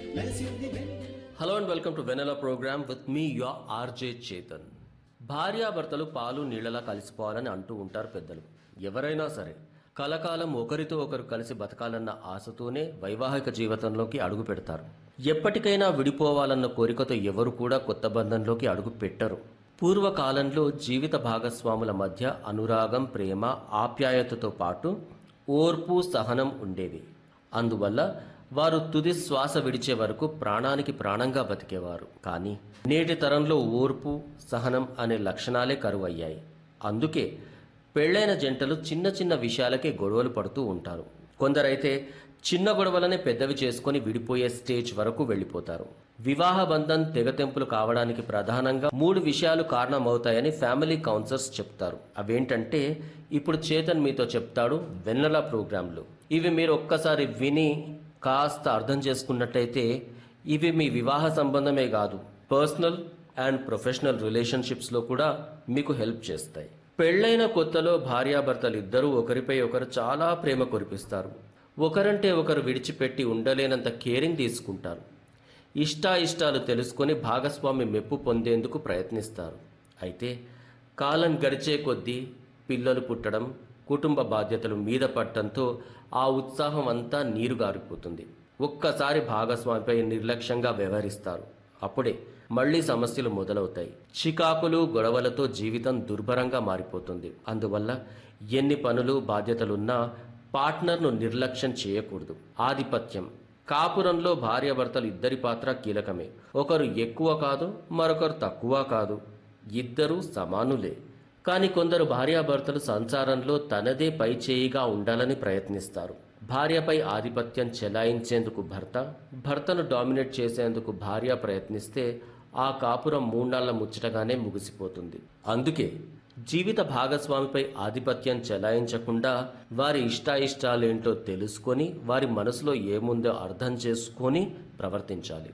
hello and welcome to Vennela programme with me your RJ Chetan భార్యాభర్తలు పాలు నీళ్ళలా కలిసిపోవాలని అంటూ ఉంటారు పెద్దలు ఎవరైనా సరే కలకాలం ఒకరితో ఒకరు కలిసి బతకాలన్న ఆశతోనే వైవాహిక జీవితంలోకి అడుగు పెడతారు ఎప్పటికైనా విడిపోవాలన్న కోరికతో ఎవరు కూడా కొత్త బంధంలోకి అడుగు పెట్టరు పూర్వకాలంలో జీవిత భాగస్వాముల మధ్య అనురాగం ప్రేమ ఆప్యాయతతో పాటు ఓర్పు సహనం ఉండేవి అందువల్ల వారు తుది శ్వాస విడిచే వరకు ప్రాణానికి ప్రాణంగా బతికేవారు కానీ నేటి తరంలో ఓర్పు సహనం అనే లక్షణాలే కరువయ్యాయి అందుకే పెళ్ళైన జంటలు చిన్న చిన్న విషయాలకే గొడవలు పడుతూ ఉంటారు కొందరైతే చిన్న గొడవలనే పెద్దవి చేసుకొని విడిపోయే స్టేజ్ వరకు వెళ్ళిపోతారు వివాహ బంధం తెగతెంపులు కావడానికి ప్రధానంగా మూడు విషయాలు కారణమవుతాయని ఫ్యామిలీ కౌన్సిలర్స్ చెప్తారు అవేంటంటే ఇప్పుడు చేతన్ మీతో చెప్తాడు వెన్నెల ప్రోగ్రాంలు ఇవి మీరు ఒక్కసారి విని కాస్త అర్థం చేసుకున్నట్టయితే ఇవి మీ వివాహ సంబంధమే కాదు పర్సనల్ అండ్ ప్రొఫెషనల్ రిలేషన్షిప్స్లో కూడా మీకు హెల్ప్ చేస్తాయి పెళ్ళైన కొత్తలో భార్యాభర్తలు ఇద్దరూ ఒకరిపై ఒకరు చాలా ప్రేమ కురిపిస్తారు ఒకరంటే ఒకరు విడిచిపెట్టి ఉండలేనంత కేరింగ్ తీసుకుంటారు ఇష్టాయిష్టాలు తెలుసుకొని భాగస్వామి మెప్పు పొందేందుకు ప్రయత్నిస్తారు అయితే కాలం గడిచే కొద్దీ పిల్లలు పుట్టడం కుటుంబ బాధ్యతలు మీద పట్టడంతో ఆ ఉత్సాహం అంతా నీరు గారిపోతుంది ఒక్కసారి భాగస్వామిపై నిర్లక్ష్యంగా వ్యవహరిస్తారు అప్పుడే మళ్ళీ సమస్యలు మొదలవుతాయి చికాకులు గొడవలతో జీవితం దుర్భరంగా మారిపోతుంది అందువల్ల ఎన్ని పనులు బాధ్యతలున్నా పార్ట్నర్ను నిర్లక్ష్యం చేయకూడదు ఆధిపత్యం కాపురంలో భార్యాభర్తలు ఇద్దరి పాత్ర కీలకమే ఒకరు ఎక్కువ కాదు మరొకరు తక్కువ కాదు ఇద్దరూ సమానులే కానీ కొందరు భార్యాభర్తలు సంసారంలో తనదే పై చేయిగా ఉండాలని ప్రయత్నిస్తారు భార్యపై ఆధిపత్యం చెలాయించేందుకు భర్త భర్తను డామినేట్ చేసేందుకు భార్య ప్రయత్నిస్తే ఆ కాపురం మూడాళ్ల ముచ్చటగానే ముగిసిపోతుంది అందుకే జీవిత భాగస్వామిపై ఆధిపత్యం చెలాయించకుండా వారి ఇష్టాయిష్టాలేంటో తెలుసుకొని వారి మనసులో ఏముందో అర్థం చేసుకొని ప్రవర్తించాలి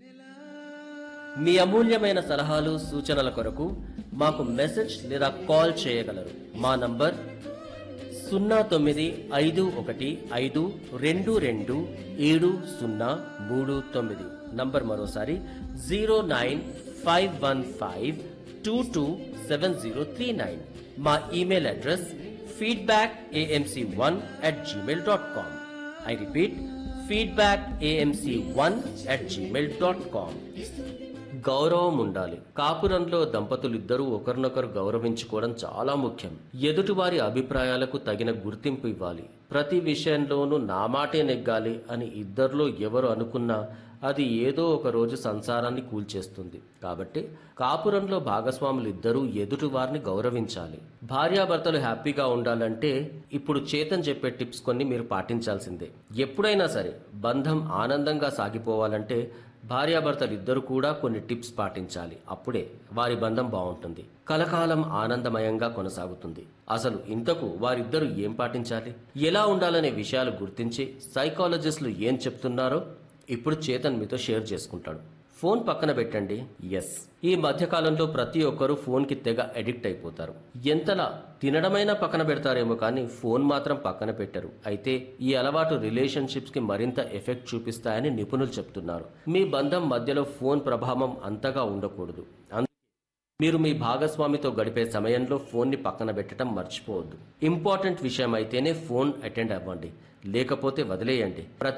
మీ అమూల్యమైన సలహాలు సూచనల కొరకు మాకు మెసేజ్ లేదా కాల్ చేయగలరు మా నంబర్ సున్నా తొమ్మిది ఐదు ఒకటి ఐదు రెండు రెండు ఏడు సున్నా మూడు తొమ్మిది నంబర్ మరోసారి zero nine five one five two two seven zero three nine మా email address feedback AMC one at Gmail dot com I repeat feedback AMC one at Gmail dot com గౌరవం ఉండాలి కాపురంలో దంపతులిద్దరూ ఒకరినొకరు గౌరవించుకోవడం చాలా ముఖ్యం ఎదుటివారి అభిప్రాయాలకు తగిన గుర్తింపు ఇవ్వాలి ప్రతి విషయంలోనూ నా మాటే నెగ్గాలి అని ఇద్దరిలో ఎవరు అనుకున్నా అది ఏదో ఒక రోజు సంసారాన్ని కూల్చేస్తుంది కాబట్టి కాపురంలో భాగస్వాములు ఇద్దరూ ఎదుటి వారిని గౌరవించాలి భార్యాభర్తలు హ్యాపీగా ఉండాలంటే ఇప్పుడు చేతన్ చెప్పే టిప్స్ కొన్ని మీరు పాటించాల్సిందే ఎప్పుడైనా సరే బంధం ఆనందంగా సాగిపోవాలంటే భార్యాభర్తలు ఇద్దరు కూడా కొన్ని టిప్స్ పాటించాలి అప్పుడే వారి బంధం బాగుంటుంది కలకాలం ఆనందమయంగా కొనసాగుతుంది అసలు ఇంతకు వారిద్దరూ ఏం పాటించాలి ఎలా ఉండాలనే విషయాలు గుర్తించి సైకాలజిస్టులు ఏం చెప్తున్నారో ఇప్పుడు చేతన్ మీతో షేర్ చేసుకుంటాడు ఫోన్ పక్కన పెట్టండి ఎస్ ఈ మధ్యకాలంలో ప్రతి ఒక్కరూ ఫోన్కి తెగ అడిక్ట్ అయిపోతారు ఎంతలా తినడమైనా పక్కన పెడతారేమో కానీ ఫోన్ మాత్రం పక్కన పెట్టరు అయితే ఈ అలవాటు రిలేషన్షిప్స్కి మరింత ఎఫెక్ట్ చూపిస్తాయని నిపుణులు చెప్తున్నారు మీ బంధం మధ్యలో ఫోన్ ప్రభావం అంతగా ఉండకూడదు అందుకే మీరు మీ భాగస్వామితో గడిపే సమయంలో ఫోన్ని పక్కన పెట్టడం మర్చిపోవద్దు ఇంపార్టెంట్ విషయం అయితేనే ఫోన్ అటెండ్ అవ్వండి లేకపోతే వదిలేయండి ప్రతి